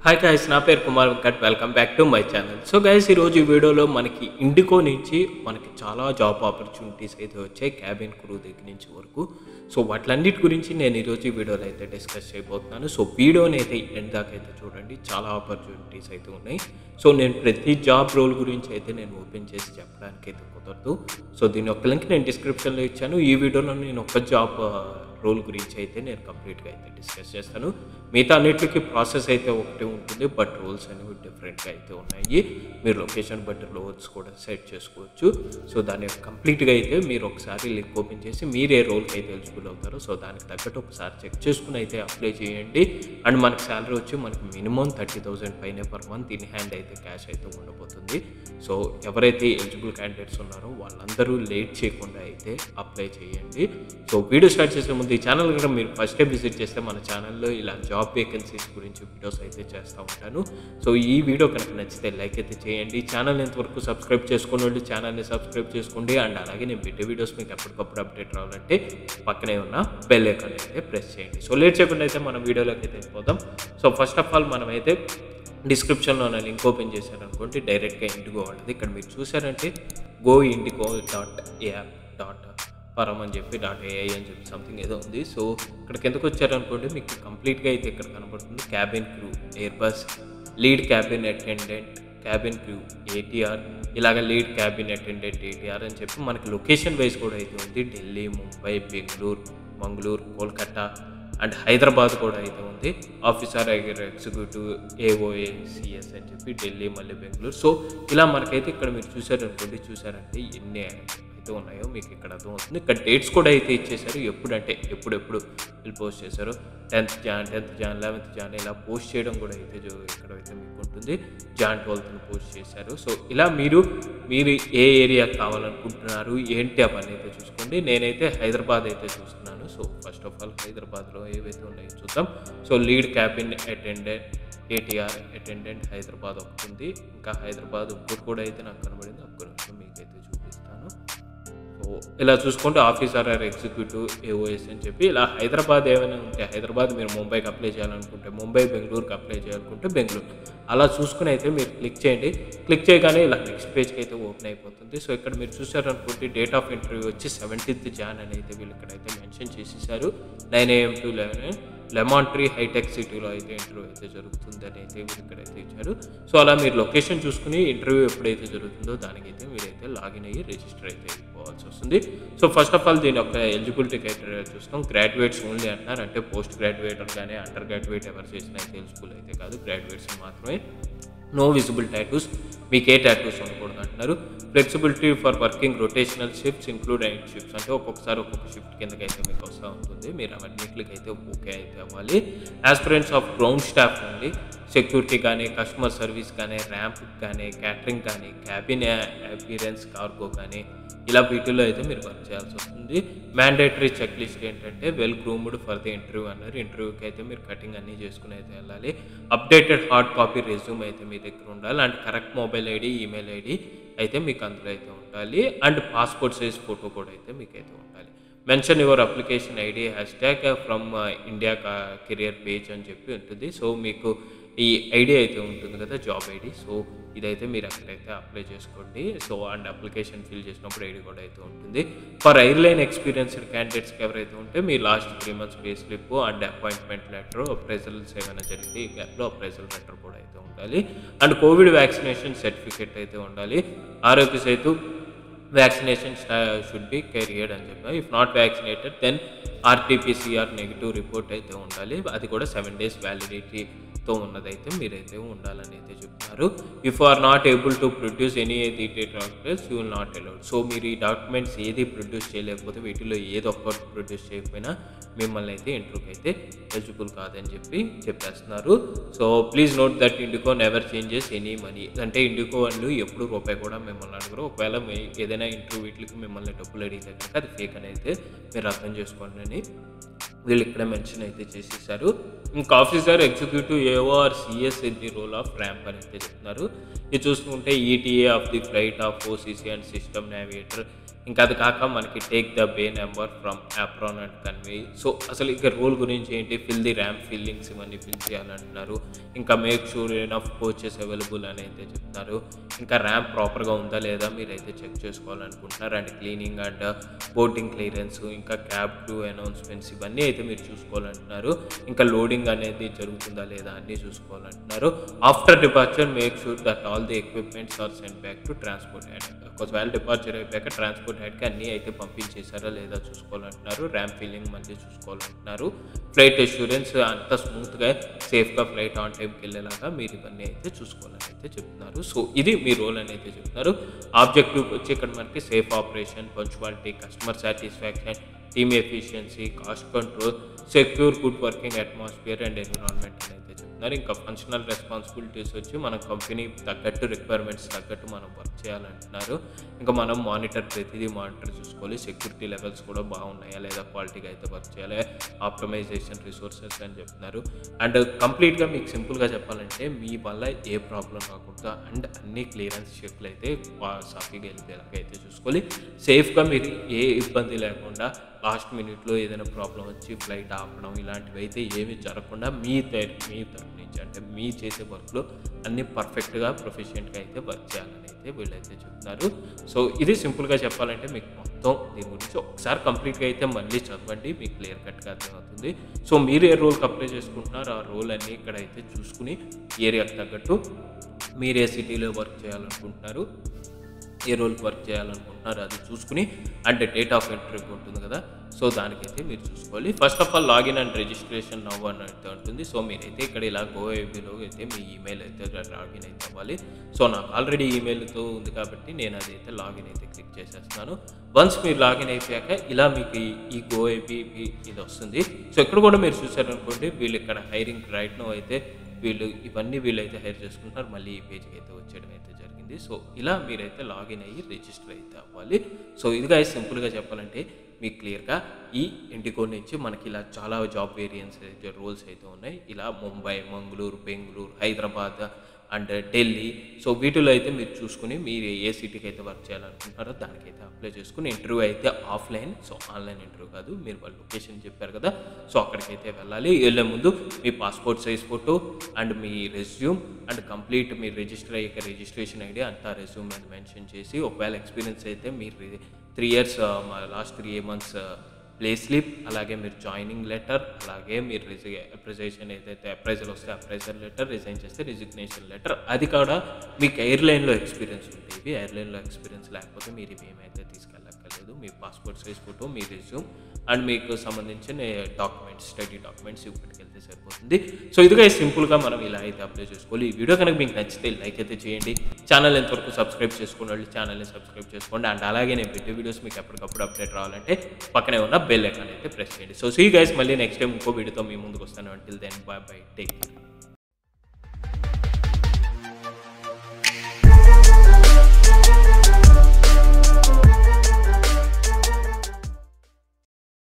hi guys నా పేరు Kumar Venkat welcome back to my channel so guys ఈరోజు ఈ వీడియోలో మనకి ఇండికో నుంచి మనకి చాలా జాబ్ ఆపర్చునిటీస్ అయితే వచ్చాయి క్యాబిన్ క్రూ దగ్గర నుంచి వరకు సో వాటిలన్నిటి గురించి నేను ఈరోజు ఈ వీడియోలో అయితే డిస్కస్ చేయబోతున్నాను సో వీడియోని అయితే ఎండ్ దాకా అయితే చూడండి చాలా ఆపర్చునిటీస్ అయితే ఉన్నాయి సో నేను ప్రతి జాబ్ రోల్ గురించి అయితే నేను ఓపెన్ చేసి చెప్పడానికి అయితే కుదరదు సో దీని యొక్క లింక్ నేను డిస్క్రిప్షన్లో ఇచ్చాను ఈ వీడియోలో నేను ఒక జాబ్ రోల్ గురించి అయితే నేను కంప్లీట్గా అయితే డిస్కస్ చేస్తాను మిగతా అన్నిటికీ ప్రాసెస్ అయితే ఒకటే ఉంటుంది బట్ రోల్స్ అనేవి డిఫరెంట్గా అయితే ఉన్నాయి మీరు లొకేషన్ బట్టి రోల్స్ కూడా సెట్ చేసుకోవచ్చు సో దాన్ని కంప్లీట్గా అయితే మీరు ఒకసారి లింక్ ఓపెన్ చేసి మీరు ఏ రోల్కి అయితే ఎలిజిబుల్ అవుతారో సో దానికి తగ్గట్టు ఒకసారి చెక్ చేసుకుని అయితే అప్లై చేయండి అండ్ మనకి శాలరీ వచ్చి మనకి మినిమం థర్టీ థౌసండ్ పైన పర్ మంత్ ఇన్ హ్యాండ్ అయితే క్యాష్ అయితే ఉండబోతుంది సో ఎవరైతే ఎలిజిబుల్ క్యాండిడేట్స్ ఉన్నారో వాళ్ళందరూ లేట్ చేయకుండా అయితే అప్లై చేయండి సో వీడియో స్టార్ట్ చేసే ముందు ఈ ఛానల్ కనుక మీరు ఫస్ట్ టైం విజిట్ చేస్తే మన ఛానల్లో ఇలా జాబ్ వేకెన్సీస్ గురించి వీడియోస్ అయితే చేస్తూ ఉంటాను సో ఈ వీడియో కనుక నచ్చితే లైక్ అయితే చేయండి ఛానల్ ఎంతవరకు సబ్స్క్రైబ్ చేసుకుని వాళ్ళు ఛానల్ని సబ్స్క్రైబ్ చేసుకోండి అండ్ అలాగే నేను పెట్టే వీడియోస్ మీకు ఎప్పటికప్పుడు అప్డేట్ రావాలంటే పక్కనే ఉన్న బెల్ ఐకాన్ అయితే ప్రెస్ చేయండి సో లేట్ చేయకుండా అయితే మనం వీడియోలోకి అయితే వెళ్ళిపోదాం సో ఫస్ట్ ఆఫ్ ఆల్ మనమైతే డిస్క్రిప్షన్లో నా లింక్ ఓపెన్ చేశారనుకోండి డైరెక్ట్గా ఇండిగో వాళ్ళది ఇక్కడ మీరు చూసారంటే go IndiGo dot app dot పరం అని చెప్పి డాట్ ఏఐ అని చెప్పి సంథింగ్ ఏదో ఉంది సో ఇక్కడికి ఎందుకు వచ్చారనుకోండి మీకు కంప్లీట్గా అయితే ఇక్కడ కనబడుతుంది cabin crew Airbus lead cabin attendant cabin crew ATR ఇలాగ లీడ్ క్యాబిన్ అటెండెంట్ ఏటీఆర్ అని చెప్పి మనకి లొకేషన్ వైజ్ కూడా అయితే ఉంది ఢిల్లీ ముంబై బెంగళూరు మంగళూరు కోల్కతా అండ్ హైదరాబాద్ కూడా అయితే ఉంది ఆఫీసర్ ఎగ్జిక్యూటివ్ ఏఓఏ సిఎస్ అని చెప్పి ఢిల్లీ మళ్ళీ బెంగళూరు సో ఇలా మనకైతే ఇక్కడ మీరు చూసారనుకోండి చూసారంటే ఎన్ని అయితే ఉన్నాయో మీకు ఇక్కడ అర్థమవుతుంది ఇక్కడ డేట్స్ కూడా అయితే ఇచ్చేసారు ఎప్పుడంటే ఎప్పుడెప్పుడు వీళ్ళు పోస్ట్ చేశారు tenth June tenth June eleventh June ఇలా పోస్ట్ చేయడం కూడా అయితే జో- ఇక్కడ అయితే మీకు ఉంటుంది జాన్ ట్వెల్త్ని పోస్ట్ చేశారు సో ఇలా మీరు మీరు ఏ ఏరియా కావాలనుకుంటున్నారు ఏంటి అవన్నీ అయితే చూసుకోండి నేనైతే హైదరాబాద్ అయితే చూస్తున్నాను సో ఫస్ట్ ఆఫ్ ఆల్ హైదరాబాద్లో ఏవైతే ఉన్నాయో చూద్దాం so lead cabin attendant ATR attendant Hyderabad ఒకటి ఉంది ఇంకా హైదరాబాద్ ఇంకోటి కూడా అయితే నాకు కనబడింది ఒక్క నిమిషం మీకైతే చూపిస్తాను సో ఇలా చూసుకుంటే ఆఫీసర్ ఆర్ ఎగ్జిక్యూటివ్ ఏఓఎస్ అని చెప్పి ఇలా హైదరాబాద్ ఏమైనా ఉంటే హైదరాబాద్ మీరు ముంబైకి అప్లై చేయాలనుకుంటే ముంబై బెంగళూరుకి అప్లై చేయాలనుకుంటే బెంగళూరు అలా చూసుకుని అయితే మీరు క్లిక్ చేయండి క్లిక్ చేయగానే ఇలా నెక్స్ట్ పేజ్కి అయితే ఓపెన్ అయిపోతుంది సో ఇక్కడ మీరు చూసారనుకుంటే డేట్ ఆఫ్ ఇంటర్వ్యూ వచ్చి సెవెంటీన్త్ జాన్ అని అయితే వీళ్ళు ఇక్కడైతే మెన్షన్ చేసేసారు nine AM to eleven Lemon Tree Hitech సిటీలో అయితే ఇంటర్వ్యూ అయితే జరుగుతుంది అని అయితే వీళ్ళు ఇక్కడైతే ఇచ్చారు సో అలా మీరు లొకేషన్ చూసుకుని ఇంటర్వ్యూ ఎప్పుడైతే జరుగుతుందో దానికైతే మీరైతే లాగిన్ అయ్యి రిజిస్టర్ అయితే అయిపోవాల్సి వస్తుంది సో ఫస్ట్ ఆఫ్ ఆల్ దీని యొక్క ఎలిజిబిలిటీ క్రైటీరియా చూస్తాం గ్రాడ్యుయేట్స్ ఓన్లీ అంటున్నారు అంటే పోస్ట్ గ్రాడ్యుయేటర్ కానీ అండర్ గ్రాడ్యుయేట్ ఎవరు చేసినా అయితే ఎలిజిబుల్ అయితే కాదు గ్రాడ్యుయేట్స్ మాత్రమే నో విజిబుల్ టాటూస్ మీకు ఏ టాటూస్ ఉండకూడదు అంటున్నారు flexibility for working rotational shifts include night shifts అంటే ఒక్కొక్కసారి ఒక్కొక్క షిఫ్ట్ కిందకి అయితే మీకు వస్తూ ఉంటుంది మీరు అవన్నిటికి అయితే ఓకే అయితే అవ్వాలి ఆస్పిరెంట్స్ ఆఫ్ గ్రౌండ్ స్టాఫ్ అండి సెక్యూరిటీ కానీ కస్టమర్ సర్వీస్ కానీ ర్యాంప్ కానీ క్యాటరింగ్ కానీ క్యాబిన్ అపీరెన్స్ కార్గో కానీ ఇలా వీటిల్లో అయితే మీరు వర్క్ చేయాల్సి వస్తుంది మ్యాండేటరీ చెక్ లిస్ట్ ఏంటంటే well groomed for the interview అన్నారు ఇంటర్వ్యూకి అయితే మీరు కటింగ్ అన్నీ చేసుకుని అయితే వెళ్ళాలి అప్డేటెడ్ హార్డ్ కాపీ రెజ్యూమ్ అయితే మీ దగ్గర ఉండాలి and correct mobile ID email ID అయితే మీకు అందులో అయితే ఉండాలి అండ్ పాస్పోర్ట్ సైజ్ ఫోటో కూడా అయితే మీకు అయితే ఉండాలి mention your application ID hashtag from India career page అని చెప్పి ఉంటుంది సో మీకు ఈ ఐడి అయితే ఉంటుంది కదా జాబ్ ఐడి సో ఇదైతే మీరు అక్కడైతే అప్లై చేసుకోండి సో అండ్ అప్లికేషన్ ఫిల్ చేసినప్పుడు ఐడి కూడా అయితే ఉంటుంది ఫర్ ఎయిర్లైన్ ఎక్స్పీరియన్స్డ్ క్యాండిడేట్స్కి ఎవరైతే ఉంటే మీ last three months pay slip and appointment letter appraisals ఏమైనా జరిగితే ఈ గ్యాప్లో అప్రైజల్ లెటర్ కూడా అయితే ఉండాలి అండ్ కోవిడ్ వ్యాక్సినేషన్ సర్టిఫికేట్ అయితే ఉండాలి Aarogya Setu vaccination should be carried అని చెప్పి if not vaccinated then RTPCR negative report అయితే ఉండాలి అది కూడా సెవెన్ డేస్ వ్యాలిడిటీతో ఉన్నదైతే మీరైతే ఉండాలని అయితే చెప్తున్నారు if are not able to produce any ఏది documents you will not allowed so మీరు ఈ డాక్యుమెంట్స్ ఏది ప్రొడ్యూస్ చేయలేకపోతే వీటిలో ఏదో ఒక్కటి ప్రొడ్యూస్ చేయకపోయినా మిమ్మల్ని అయితే ఇంటర్వ్యూకి అయితే ఎలిజిబుల్ కాదని చెప్పి చెప్పేస్తున్నారు so please note that IndiGo never changes any money అంటే ఇండికో వాళ్ళు ఎప్పుడు రూపాయి కూడా మిమ్మల్ని అడగరు ఒకవేళ మీ ఏదైనా ఇంటర్వ్యూ వీటికి మిమ్మల్ని డబ్బులు అడిగితే కనుక అది ఫేక్ అని అయితే మీరు అర్థం చేసుకోండి అని వీళ్ళు ఇక్కడ మెన్షన్ అయితే చేసేసారు ఇంకా officer executive AO or CS in the role of ramp అని అయితే చెప్తున్నారు ఇది చూసుకుంటే ETA of the flight of OCC and system navigator ఇంకా అది కాక మనకి take the bay number from apron and convey so అసలు ఇక రోల్ గురించి ఏంటి ఫిల్ ది ర్యామ్ ఫిల్లింగ్స్ ఇవన్నీ ఫిల్ చేయాలంటున్నారు ఇంకా make sure enough coaches available అని అయితే చెప్తున్నారు ఇంకా ర్యామ్ ప్రాపర్గా ఉందా లేదా మీరైతే check చేసుకోవాలనుకుంటున్నారు and cleaning and boarding clearance ఇంకా క్యాబ్ టు అనౌన్స్మెంట్స్ ఇవన్నీ అయితే మీరు చూసుకోవాలంటున్నారు ఇంకా లోడింగ్ అనేది జరుగుతుందా లేదా అన్నీ చూసుకోవాలంటున్నారు after departure make sure that all the equipments are send back to transport head ఒకవేళ డిపార్చర్ అయిపోయాక ట్రాన్స్పోర్ట్ హెడ్కి అన్నీ అయితే పంపించేశారా లేదా చూసుకోవాలంటున్నారు ర్యామ్ ఫీలింగ్ మళ్ళీ చూసుకోవాలంటున్నారు ఫ్లైట్ అష్యూరెన్స్ అంత స్మూత్గా సేఫ్గా ఫ్లైట్ ఆన్ టైంకి వెళ్ళేలాగా మీరు ఇవన్నీ అయితే చూసుకోవాలని అయితే చెప్తున్నారు సో ఇది మీ రోల్ అని అయితే చెప్తున్నారు ఆబ్జెక్టివ్ వచ్చి ఇక్కడ మనకి safe operation punctuality customer satisfaction team efficiency cost control secure good working atmosphere and environment అని అయితే చెప్తున్నారు ఇంకా ఫంక్షనల్ రెస్పాన్సిబిలిటీస్ వచ్చి మన కంపెనీ తగ్గట్టు రిక్వైర్మెంట్స్ తగ్గట్టు మనం వర్క్ చేయాలంటున్నారు ఇంకా మనం మానిటర్ ప్రతిదీ మానిటర్ చూసుకోవాలి సెక్యూరిటీ లెవెల్స్ కూడా బాగున్నాయా లేదా క్వాలిటీగా అయితే వర్క్ చేయాలి ఆప్టమైజేషన్ రిసోర్సెస్ అని చెప్తున్నారు అండ్ కంప్లీట్గా మీకు సింపుల్గా చెప్పాలంటే మీ వల్ల ఏ ప్రాబ్లం రాకుండా అండ్ అన్ని క్లియరెన్స్ చెక్లు అయితే బా- సాఫీగా వెళ్ళేలాగా అయితే చూసుకోవాలి సేఫ్గా మీరు ఏ ఇబ్బంది లేకుండా లాస్ట్ మినిట్లో ఏదైనా ప్రాబ్లం వచ్చి ఫ్లైట్ ఆపడం ఇలాంటివి అయితే ఏమీ జరగకుండా మీ తర- మీ తరపు నుంచి అంటే మీ చేసే వర్క్లో అన్ని పర్ఫెక్ట్గా ప్రొఫెషియెంట్గా అయితే వర్క్ చేయాలని అయితే వీళ్ళైతే చెప్తున్నారు సో ఇది సింపుల్గా చెప్పాలంటే మీకు మొత్తం దీని గురించి ఒకసారి కంప్లీట్గా అయితే మళ్ళీ చదవండి మీకు క్లియర్ కట్గా అర్థమవుతుంది సో మీరు ఏ రోల్కి అప్లై చేసుకుంటున్నారో ఆ రోల్ అన్నీ ఇక్కడ అయితే చూసుకుని ఏరియాకి తగ్గట్టు మీరు ఏ సిటీలో వర్క్ చేయాలనుకుంటున్నారు ఏ రోల్కి వర్క్ చేయాలనుకుంటున్నారు అది చూసుకుని అండ్ డేట్ ఆఫ్ ఎంట్రీ ఉంటుంది కదా సో దానికైతే మీరు చూసుకోవాలి first of all login and registration now అని అయితే ఉంటుంది సో మీరైతే ఇక్కడ ఇలా గో ఏబీలో అయితే మీ ఈమెయిల్ అయితే లాగిన్ అయితే అవ్వాలి సో నాకు ఆల్రెడీ ఈమెయిల్తో ఉంది కాబట్టి నేను అది అయితే లాగిన్ అయితే క్లిక్ చేసేస్తున్నాను వన్స్ మీరు లాగిన్ అయిపోయాక ఇలా మీకు ఈ- ఈ గో ఏబీ ఇది వస్తుంది సో ఇక్కడ కూడా మీరు చూసారనుకోండి వీళ్ళు ఇక్కడ హైరింగ్ రైట్ నో అయితే వీళ్ళు ఇవన్నీ వీళ్ళైతే హైర్ చేసుకుంటున్నారు మళ్ళీ ఈ పేజ్కి అయితే వచ్చేయడం అయితే జరిగింది సో ఇలా మీరైతే లాగిన్ అయ్యి రిజిస్టర్ అయితే అవ్వాలి సో ఇదిగా సింపుల్గా చెప్పాలంటే మీకు క్లియర్గా ఈ ఇండిగో నుంచి మనకి ఇలా చాలా జాబ్ వేరియన్స్ అయితే రోల్స్ అయితే ఉన్నాయి ఇలా ముంబై మంగళూరు బెంగళూరు హైదరాబాద్ అండ్ ఢిల్లీ సో వీటిలో అయితే మీరు చూసుకుని మీరు ఏ సిటీకి అయితే వర్క్ చేయాలనుకుంటున్నారో దానికైతే అప్లై చేసుకుని ఇంటర్వ్యూ అయితే ఆఫ్లైన్ సో ఆన్లైన్ ఇంటర్వ్యూ కాదు మీరు వాళ్ళ లొకేషన్ చెప్పారు కదా సో అక్కడికైతే వెళ్ళాలి వెళ్ళే ముందు మీ పాస్పోర్ట్ సైజ్ ఫోటో అండ్ మీ రెజ్యూమ్ అండ్ కంప్లీట్ మీరు రిజిస్టర్ అయ్యాక రిజిస్ట్రేషన్ ఐడి అంతా రెజ్యూమ్ మీద మెన్షన్ చేసి ఒకవేళ ఎక్స్పీరియన్స్ అయితే మీరు three years last three months play slip అలాగే మీరు జాయినింగ్ లెటర్ అలాగే మీరు రిజి అప్రిజేషన్ ఏదైతే అప్రైజల్ వస్తే అప్రైజల్ లెటర్ రిజైన్ చేస్తే రిజిగ్నేషన్ లెటర్ అది కూడా మీకు ఎయిర్లైన్లో ఎక్స్పీరియన్స్ ఉంటాయి ఇవి ఎయిర్లైన్లో ఎక్స్పీరియన్స్ లేకపోతే మీరు ఇవి ఏమైతే తీసుకెళ్ళక్కర్లేదు మీ పాస్పోర్ట్ సైజ్ ఫోటో మీ రెజ్యూమ్ అండ్ మీకు సంబంధించిన డాక్యుమెంట్స్ స్టడీ డాక్యుమెంట్స్ ఇప్పటికెళ్తే సరిపోతుంది సో ఇదిగా సింపుల్గా మనం ఇలా అయితే అప్లై చేసుకోవాలి ఈ వీడియో కనుక మీకు నచ్చితే లైక్ అయితే చేయండి ఛానల్ ఎంతవరకు సబ్స్క్రైబ్ చేసుకోండి వాళ్ళు ఛానల్ని సబ్స్క్రైబ్ చేసుకోండి అండ్ అలాగే నేను పెట్టే వీడియోస్ మీకు ఎప్పటికప్పుడు అప్డేట్ రావాలంటే పక్కనే ఉన్న బెల్ ఐకాన్ అయితే ప్రెస్ చేయండి సో సీ గైస్ మళ్ళీ నెక్స్ట్ టైం ఇంకో వీడియోతో మీ ముందుకు వస్తాను until then bye bye take care